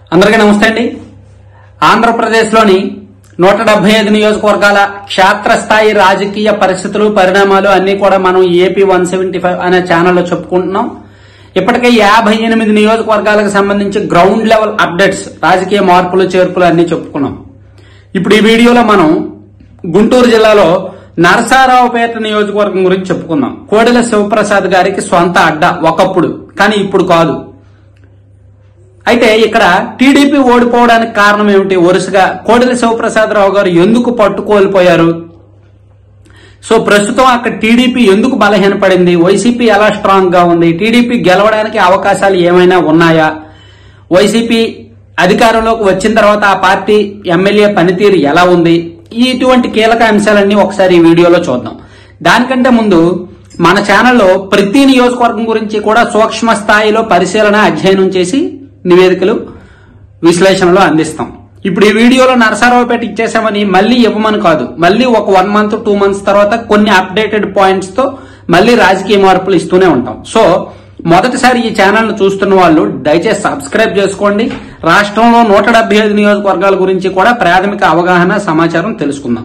అందరికీ నమస్తే అండి ఆంధ్రప్రదేశ్లోని నూట డెబ్బై ఐదు నియోజకవర్గాల క్షేత్రస్థాయి రాజకీయ పరిస్థితులు పరిణామాలు అన్ని కూడా మనం ఏపీ వన్ సెవెంటీ ఫైవ్ అనే ఛానల్లో చెప్పుకుంటున్నాం ఇప్పటికే యాభై ఎనిమిది నియోజకవర్గాలకు సంబంధించి గ్రౌండ్ లెవెల్ అప్డేట్స్ రాజకీయ మార్పులు చేర్పులు అన్ని చెప్పుకున్నాం ఇప్పుడు ఈ వీడియోలో మనం గుంటూరు జిల్లాలో నరసారావుపేట నియోజకవర్గం గురించి చెప్పుకుందాం కోడెల శివప్రసాద్ గారికి స్వంత అడ్డ ఒకప్పుడు కానీ ఇప్పుడు కాదు అయితే ఇక్కడ టీడీపీ ఓడిపోవడానికి కారణం ఏమిటి వరుసగా కోడెల శివప్రసాదరావు గారు ఎందుకు పట్టుకోల్పోయారు సో ప్రస్తుతం అక్కడ టీడీపీ ఎందుకు బలహీనపడింది వైసీపీ ఎలా స్ట్రాంగ్ గా ఉంది టీడీపీ గెలవడానికి అవకాశాలు ఏమైనా ఉన్నాయా వైసీపీ అధికారంలోకి వచ్చిన తర్వాత ఆ పార్టీ ఎమ్మెల్యే పనితీరు ఎలా ఉంది ఇటువంటి కీలక అంశాలన్నీ ఒకసారి ఈ వీడియోలో చూద్దాం దానికంటే ముందు మన ఛానల్లో ప్రతి నియోజకవర్గం గురించి కూడా సూక్ష్మ స్థాయిలో పరిశీలన అధ్యయనం చేసి నివేదికలు విశ్లేషణలో అందిస్తాం ఇప్పుడు ఈ వీడియోలో నరసరావుపేట ఇచ్చేసామని మళ్ళీ ఇవ్వమని కాదు మళ్ళీ ఒక వన్ మంత్ టూ మంత్స్ తర్వాత కొన్ని అప్డేటెడ్ పాయింట్స్ తో మళ్ళీ రాజకీయ మార్పులు ఇస్తూనే ఉంటాం సో మొదటిసారి ఈ ఛానల్ ను చూస్తున్న వాళ్ళు దయచేసి సబ్స్క్రైబ్ చేసుకోండి రాష్ట్రంలో నూట డెబ్బై ఐదు నియోజకవర్గాల గురించి కూడా ప్రాథమిక అవగాహన సమాచారం తెలుసుకుందాం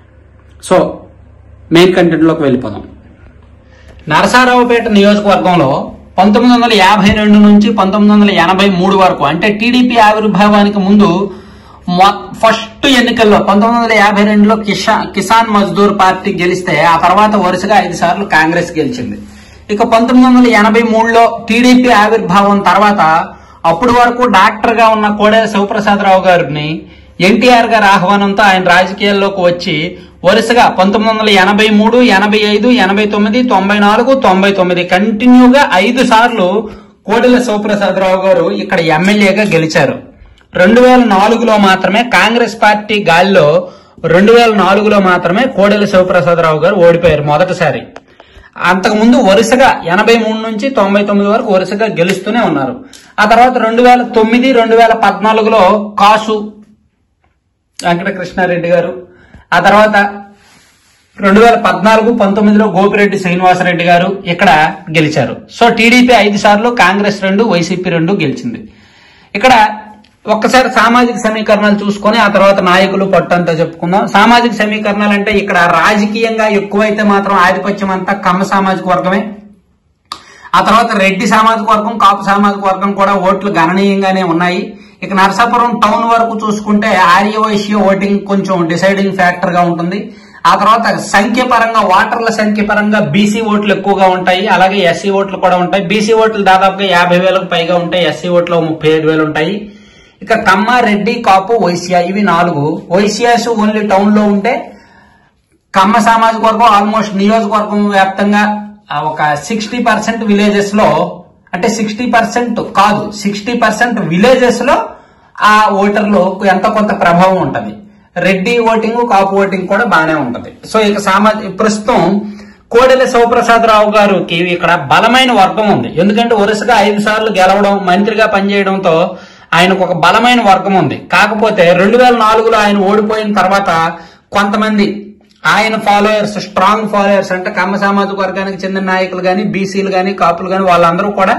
సో మెయిన్ కంటెంట్ లోకి వెళ్ళిపోదాం నరసారావుపేట నియోజకవర్గంలో పంతొమ్మిది వందల యాభై రెండు నుంచి పంతొమ్మిది వందల ఎనభై మూడు వరకు అంటే టీడీపీ ఆవిర్భావానికి ముందు మొ- ఫస్ట్ ఎన్నికల్లో పంతొమ్మిది వందల యాభై రెండులో కిషా కిసాన్ మజ్దూర్ పార్టీ గెలిస్తే ఆ తర్వాత వరుసగా ఐదు సార్లు కాంగ్రెస్ గెలిచింది ఇక పంతొమ్మిది వందల ఎనభై మూడులో టీడీపీ ఆవిర్భావం తర్వాత అప్పటి వరకు డాక్టర్ గా ఉన్న కోడెల శివప్రసాదరావు గారిని ఎన్టీఆర్ గారి ఆహ్వానంతో ఆయన రాజకీయాల్లోకి వచ్చి వరుసగా పంతొమ్మిది వందల ఎనభై మూడు ఎనభై ఐదు ఎనభై తొమ్మిది తొంభై నాలుగు తొంభై తొమ్మిది కంటిన్యూగా ఐదు సార్లు కోడెల శివప్రసాదరావు గారు ఇక్కడ ఎమ్మెల్యేగా గెలిచారు రెండు వేల నాలుగులో మాత్రమే కాంగ్రెస్ పార్టీ గాలిలో రెండు వేల నాలుగులో మాత్రమే కోడెల శివప్రసాదరావు గారు ఓడిపోయారు మొదటిసారి అంతకుముందు వరుసగా ఎనభై మూడు నుంచి తొంభై తొమ్మిది వరకు వరుసగా గెలుస్తూనే ఉన్నారు ఆ తర్వాత రెండు వేల తొమ్మిది రెండు వేల పద్నాలుగులో కాసు వెంకటకృష్ణారెడ్డి గారు ఆ తర్వాత రెండు వేల పద్నాలుగు పంతొమ్మిదిలో గోపిరెడ్డి శ్రీనివాసరెడ్డి గారు ఇక్కడ గెలిచారు సో టీడీపీ ఐదు సార్లు కాంగ్రెస్ రెండు వైసీపీ రెండు గెలిచింది ఇక్కడ ఒక్కసారి సామాజిక సమీకరణాలు చూసుకొని ఆ తర్వాత నాయకులు పట్టంతా చెప్పుకుందాం సామాజిక సమీకరణాలు అంటే ఇక్కడ రాజకీయంగా ఎక్కువైతే మాత్రం ఆధిపత్యం అంతా కమ్మ సామాజిక వర్గమే ఆ తర్వాత రెడ్డి సామాజిక వర్గం కాపు సామాజిక వర్గం కూడా ఓట్లు గణనీయంగానే ఉన్నాయి ఇక నరసాపురం టౌన్ వరకు చూసుకుంటే ఆర్యవైశ్య ఓటింగ్ కొంచెం డిసైడింగ్ ఫ్యాక్టర్ గా ఉంటుంది ఆ తర్వాత సంఖ్య పరంగా ఓటర్ల సంఖ్య పరంగా బీసీ ఓట్లు ఎక్కువగా ఉంటాయి అలాగే ఎస్సీ ఓట్లు కూడా ఉంటాయి బీసీ ఓట్లు దాదాపుగా యాభై వేలకు పైగా ఉంటాయి ఎస్సీ ఓట్లు ముప్పై ఐదు వేలు ఉంటాయి ఇక కమ్మ రెడ్డి కాపు వైశ్య ఇవి నాలుగు వైశ్యాస్ ఓన్లీ టౌన్ లో ఉంటే కమ్మ సామాజిక వర్గం ఆల్మోస్ట్ నియోజకవర్గం వ్యాప్తంగా ఆ, ఒక సిక్స్టీ పర్సెంట్ విలేజెస్ లో అంటే సిక్స్టీ పర్సెంట్ కాదు సిక్స్టీ పర్సెంట్ విలేజెస్ లో ఆ ఓటర్లు ఎంత కొంత ప్రభావం ఉంటది రెడ్డి ఓటింగ్ కాపు ఓటింగ్ కూడా బాగానే ఉంటది సో ఇక సామాజిక ప్రస్తుతం కోడెల శివప్రసాదరావు గారికి ఇక్కడ బలమైన వర్గం ఉంది ఎందుకంటే వరుసగా ఐదు సార్లు గెలవడం మంత్రిగా పనిచేయడంతో ఆయనకు ఒక బలమైన వర్గం ఉంది కాకపోతే రెండు వేల నాలుగులో ఆయన ఓడిపోయిన తర్వాత కొంతమంది ఆయన ఫాలోయర్స్ స్ట్రాంగ్ ఫాలోయర్స్ అంటే కమ్మ సామాజిక వర్గానికి చెందిన నాయకులు గాని బీసీలు గాని కాపులు గాని వాళ్ళందరూ కూడా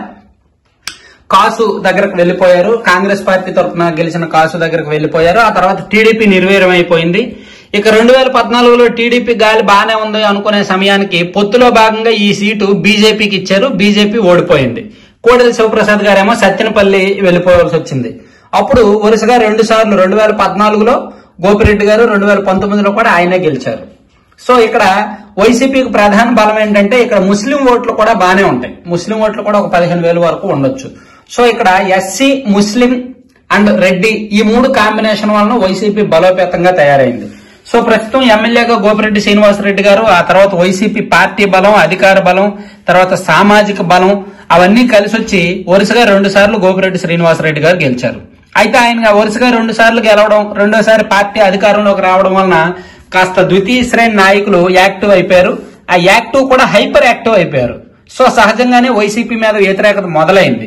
కాసు దగ్గరకు వెళ్లిపోయారు కాంగ్రెస్ పార్టీ తరఫున గెలిచిన కాసు దగ్గరకు వెళ్లిపోయారు ఆ తర్వాత టీడీపీ నిర్వీర్యం అయిపోయింది ఇక రెండు వేల పద్నాలుగులో టీడీపీ గాలి బాగానే ఉంది అనుకునే సమయానికి పొత్తులో భాగంగా ఈ సీటు బీజేపీకి ఇచ్చారు బీజేపీ ఓడిపోయింది కోడెల శివప్రసాద్ గారేమో సత్యనపల్లి వెళ్లిపోవాల్సి వచ్చింది అప్పుడు వరుసగా రెండు సార్లు రెండు వేల పద్నాలుగులో గోపిరెడ్డి గారు రెండు వేల పంతొమ్మిదిలో కూడా ఆయనే గెలిచారు సో ఇక్కడ వైసీపీకి ప్రధాన బలం ఏంటంటే ఇక్కడ ముస్లిం ఓట్లు కూడా బాగానే ఉంటాయి ముస్లిం ఓట్లు కూడా ఒక పదిహేను వేల వరకు ఉండొచ్చు సో ఇక్కడ ఎస్సీ ముస్లిం అండ్ రెడ్డి ఈ మూడు కాంబినేషన్ వలన వైసీపీ బలోపేతంగా తయారైంది సో ప్రస్తుతం ఎమ్మెల్యేగా గోపిరెడ్డి శ్రీనివాసరెడ్డి గారు ఆ తర్వాత వైసీపీ పార్టీ బలం అధికార బలం తర్వాత సామాజిక బలం అవన్నీ కలిసి వచ్చి వరుసగా రెండు సార్లు గోపిరెడ్డి శ్రీనివాసరెడ్డి గారు గెలిచారు అయితే ఆయన వరుసగా రెండు సార్లు గెలవడం రెండోసారి పార్టీ అధికారంలోకి రావడం వలన కాస్త ద్వితీయ శ్రేణి నాయకులు యాక్టివ్ అయిపోయారు ఆ యాక్టివ్ కూడా హైపర్ యాక్టివ్ అయిపోయారు సో సహజంగానే వైసీపీ మీద వ్యతిరేకత మొదలైంది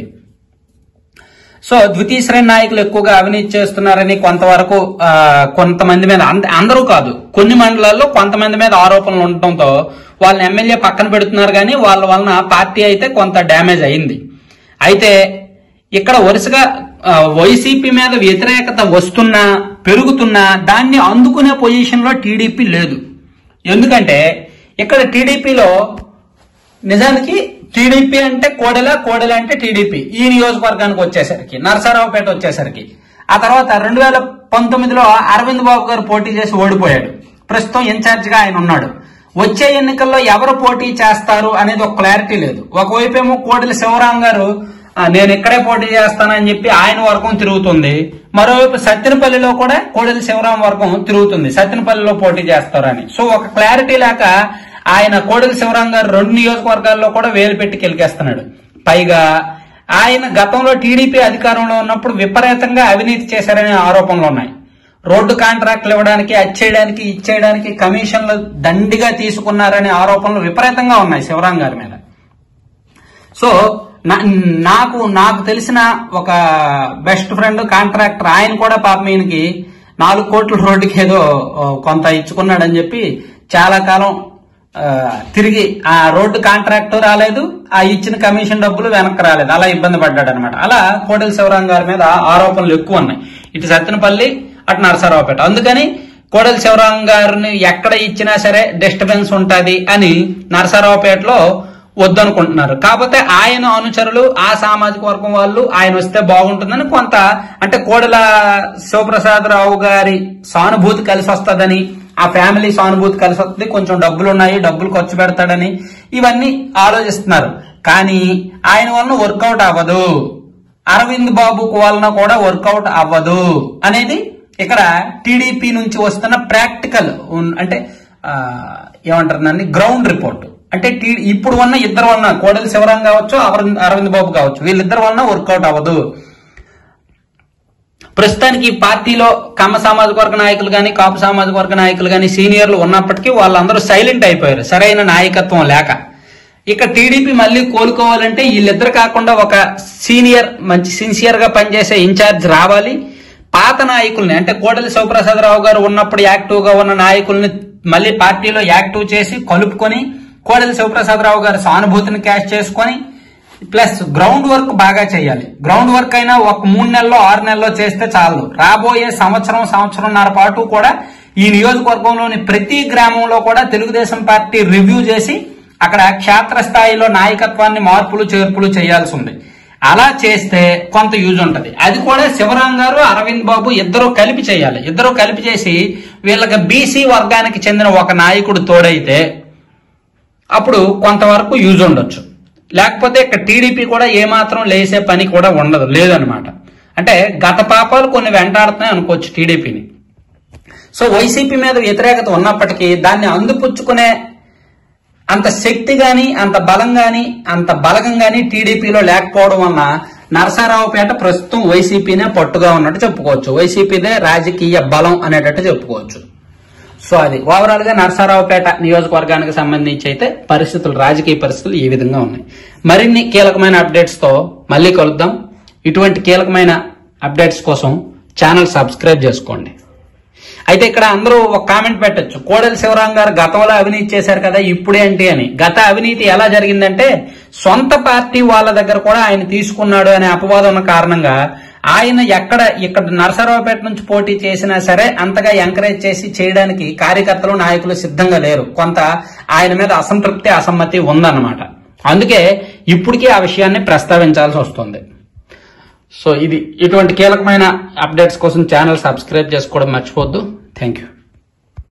సో ద్వితీయ శ్రేణి నాయకులు ఎక్కువగా అవినీతి చేస్తున్నారని కొంతవరకు ఆ, కొంతమంది మీద అంద- అందరూ కాదు కొన్ని మండలాల్లో కొంతమంది మీద ఆరోపణలు ఉండటంతో వాళ్ళని ఎమ్మెల్యే పక్కన పెడుతున్నారు కానీ వాళ్ళ వలన పార్టీ అయితే కొంత డ్యామేజ్ అయింది అయితే ఇక్కడ వరుసగా ఆ, వైసీపీ మీద వ్యతిరేకత వస్తున్నా పెరుగుతున్నా దాన్ని అందుకునే పొజిషన్ లో టీడీపీ లేదు ఎందుకంటే ఇక్కడ టీడీపీలో నిజానికి టీడీపీ అంటే కోడెల కోడెల అంటే టీడీపీ ఈ నియోజకవర్గానికి వచ్చేసరికి నరసరావుపేట వచ్చేసరికి ఆ తర్వాత రెండు వేల పంతొమ్మిదిలో అరవింద్ బాబు గారు పోటీ చేసి ఓడిపోయాడు ప్రస్తుతం ఇన్ఛార్జ్ గా ఆయన ఉన్నాడు వచ్చే ఎన్నికల్లో ఎవరు పోటీ చేస్తారు అనేది ఒక క్లారిటీ లేదు ఒకవైపు ఏమో కోడెల శివరాం గారు "ఆ, నేను ఇక్కడే పోటీ చేస్తానని చెప్పి ఆయన వర్గం తిరుగుతుంది మరోవైపు సత్యనపల్లిలో కూడా కోడెల శివరాం వర్గం తిరుగుతుంది సత్యనపల్లిలో పోటీ చేస్తారని సో ఒక క్లారిటీ లేక ఆయన కోడెల శివరాం గారు రెండు నియోజకవర్గాల్లో కూడా వేలు పెట్టి కెలికేస్తున్నాడు పైగా ఆయన గతంలో టీడీపీ అధికారంలో ఉన్నప్పుడు విపరీతంగా అవినీతి చేశారనే ఆరోపణలు ఉన్నాయి రోడ్డు కాంట్రాక్ట్లు ఇవ్వడానికి అచ్చేయడానికి ఇచ్చేయడానికి కమిషన్లు దండిగా తీసుకున్నారనే ఆరోపణలు విపరీతంగా ఉన్నాయి శివరాం గారి మీద సో నా- నాకు నాకు తెలిసిన ఒక బెస్ట్ ఫ్రెండ్ కాంట్రాక్టర్ ఆయన కూడా పాపం ఈయనకి నాలుగు కోట్ల రోడ్డుకి ఏదో ఓ, కొంత ఇచ్చుకున్నాడని చెప్పి చాలా కాలం ఆ, తిరిగి ఆ రోడ్డు కాంట్రాక్ట్ రాలేదు ఆ ఇచ్చిన కమిషన్ డబ్బులు వెనక్కి రాలేదు అలా ఇబ్బంది పడ్డాడు అనమాట అలా కోటెల శివరాం గారి మీద ఆరోపణలు ఎక్కువ ఉన్నాయి ఇటు సత్తెనపల్లి అటు నరసరావుపేట అందుకని కోడెల శివరాం గారిని ఎక్కడ ఇచ్చినా సరే డిస్టర్బెన్స్ ఉంటది అని నరసరావుపేటలో వద్దనుకుంటున్నారు కాకపోతే ఆయన అనుచరులు ఆ సామాజిక వర్గం వాళ్ళు ఆయన వస్తే బాగుంటుందని కొంత అంటే కోడెల శివప్రసాదరావు గారి సానుభూతి కలిసి వస్తుందని ఆ ఫ్యామిలీ సానుభూతి కలిసి వస్తుంది కొంచెం డబ్బులు ఉన్నాయి డబ్బులు ఖర్చు పెడతాడని ఇవన్నీ ఆలోచిస్తున్నారు కానీ ఆయన వలన వర్కౌట్ అవ్వదు అరవింద్ బాబుకు వలన కూడా వర్కౌట్ అవ్వదు అనేది ఇక్కడ టీడీపీ నుంచి వస్తున్న ప్రాక్టికల్ అంటే ఆ, ఏమంటారు దాన్ని గ్రౌండ్ రిపోర్ట్ అంటే టీ- ఇప్పుడు ఉన్న ఇద్దరు వలన కోడలి శివరాం కావచ్చు అరవింద్ అరవింద్ బాబు కావచ్చు వీళ్ళిద్దరు వలన వర్కౌట్ అవ్వదు ప్రస్తుతానికి ఈ పార్టీలో కమ్మ సామాజిక వర్గ నాయకులు కానీ కాపు సామాజిక వర్గ నాయకులు కానీ సీనియర్లు ఉన్నప్పటికీ వాళ్ళందరూ సైలెంట్ అయిపోయారు సరైన నాయకత్వం లేక ఇక టీడీపీ మళ్ళీ కోలుకోవాలంటే వీళ్ళిద్దరు కాకుండా ఒక సీనియర్ మంచి సిన్సియర్ గా పనిచేసే ఇన్ఛార్జ్ రావాలి పాత నాయకుల్ని అంటే కోడలి శివప్రసాదరావు గారు ఉన్నప్పుడు యాక్టివ్ గా ఉన్న నాయకుల్ని మళ్ళీ పార్టీలో యాక్టివ్ చేసి కలుపుకొని కోడలి శివప్రసాదరావు గారి సానుభూతిని క్యాష్ చేసుకొని ప్లస్ గ్రౌండ్ వర్క్ బాగా చేయాలి గ్రౌండ్ వర్క్ అయినా ఒక మూడు నెలల్లో ఆరు నెలల్లో చేస్తే చాలు రాబోయే సంవత్సరం సంవత్సరంన్నర పాటు కూడా ఈ నియోజకవర్గంలోని ప్రతి గ్రామంలో కూడా తెలుగుదేశం పార్టీ రివ్యూ చేసి అక్కడ క్షేత్రస్థాయిలో నాయకత్వాన్ని మార్పులు చేర్పులు చేయాల్సి ఉంది అలా చేస్తే కొంత యూజ్ ఉంటది అది కూడా శివరాం గారు అరవింద్ బాబు ఇద్దరు కలిపి చేయాలి ఇద్దరు కలిపి చేసి వీళ్ళకి బీసీ వర్గానికి చెందిన ఒక నాయకుడు తోడైతే అప్పుడు కొంతవరకు యూజ్ ఉండొచ్చు లేకపోతే ఇక్కడ టీడీపీ కూడా ఏమాత్రం లేసే పని కూడా ఉండదు లేదనమాట అంటే గత పాపాలు కొన్ని వెంటాడుతున్నాయి అనుకోవచ్చు టీడీపీని సో వైసీపీ మీద వ్యతిరేకత ఉన్నప్పటికీ దాన్ని అందిపుచ్చుకునే అంత శక్తి గాని అంత బలం గాని అంత బలగం గాని టీడీపీలో లేకపోవడం వల్ల నరసరావుపేట ప్రస్తుతం వైసీపీనే పట్టుగా ఉన్నట్టు చెప్పుకోవచ్చు వైసీపీదే రాజకీయ బలం అనేటట్టు చెప్పుకోవచ్చు సో అది ఓవరాల్ గా నరసరావుపేట నియోజకవర్గానికి సంబంధించి అయితే పరిస్థితులు రాజకీయ పరిస్థితులు ఈ విధంగా ఉన్నాయి మరిన్ని కీలకమైన అప్డేట్స్ తో మళ్ళీ కలుద్దాం ఇటువంటి కీలకమైన అప్డేట్స్ కోసం ఛానల్ సబ్స్క్రైబ్ చేసుకోండి అయితే ఇక్కడ అందరూ ఒక కామెంట్ పెట్టొచ్చు కోడెల శివరాం గారు గతంలో అవినీతి చేశారు కదా ఇప్పుడేంటి అని గత అవినీతి ఎలా జరిగిందంటే సొంత పార్టీ వాళ్ళ దగ్గర కూడా ఆయన తీసుకున్నాడు అనే అపవాదం ఉన్న కారణంగా ఆయన ఎక్కడ ఇక్కడ నరసరావుపేట నుంచి పోటీ చేసినా సరే అంతగా ఎంకరేజ్ చేసి చేయడానికి కార్యకర్తలు నాయకులు సిద్ధంగా లేరు కొంత ఆయన మీద అసంతృప్తి అసమ్మతి ఉందన్నమాట అందుకే ఇప్పటికీ ఆ విషయాన్ని ప్రస్తావించాల్సి వస్తుంది సో ఇది ఇటువంటి కీలకమైన అప్డేట్స్ కోసం ఛానల్ సబ్స్క్రైబ్ చేసుకోవడం మర్చిపోద్దు థ్యాంక్ యూ